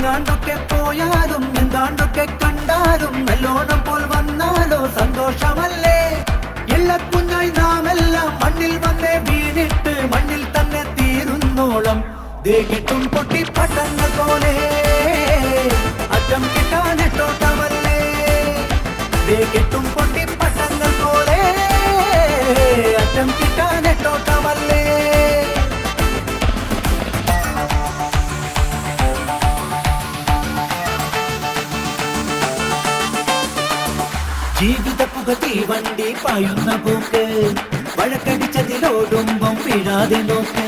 എങ്ങാണ്ടൊക്കെ പോയാലും എന്താണ്ടൊക്കെ കണ്ടാലും നല്ലോണം പോൽ വന്നാലോ സന്തോഷമല്ലേ എള്ളക്കുഞ്ഞായി നാമെല്ലാം മണ്ണിൽ വന്നേ വീണിട്ട് മണ്ണിൽ തന്നെ തീരുന്നോളം ദേഹിട്ടും പൊട്ടി പട്ടങ്ങൾ പോലെ അറ്റം കിട്ടാനെട്ടോട്ടമല്ലേ ദേഹിട്ടും പൊട്ടി പട്ടങ്ങൾ പോലെ അറ്റം കിട്ടാനെട്ടോട്ടമല്ലേ ജീവിത പുകത്തി വണ്ടി പായുന്ന പോക്ക് വഴക്കടിച്ചതിലോടുമ്പം വീഴാതെ നോക്ക്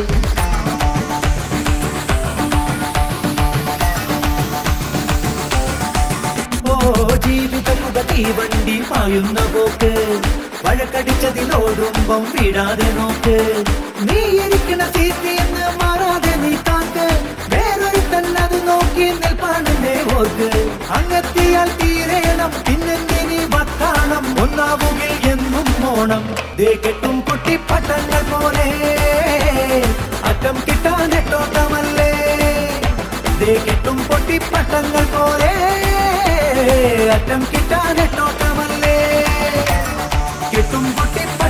ഓ ജീവിത പുകത്തി വണ്ടി പായുന്ന പോക്ക് വഴക്കടിച്ചതിലോടുമ്പം വീഴാതെ നോക്ക് നീ ഇരിക്കണ സീറ്റ് എന്ന് മാറാതെ നീ കാക്ക് വേറൊരു തന്നത് നോക്കി നിൽപ്പാണെന്നേ ഓർക്ക് അങ്ങെത്തിയാൽ തീരേണം പിന്നെന്തിനി വക്കാണം ഒന്നാവുകിൽ എന്നും ഓണം ദേ കെട്ടും പൊട്ടിപ്പട്ടങ്ങൾ പോലെ അറ്റം കിട്ടാനെട്ടോട്ടമല്ലേ ദേ കെട്ടും പൊട്ടിപ്പട്ടങ്ങൾ പോലെ അറ്റം കിട്ടാനെട്ടോട്ടമല്ലേ കെട്ടും പൊട്ടിപ്പ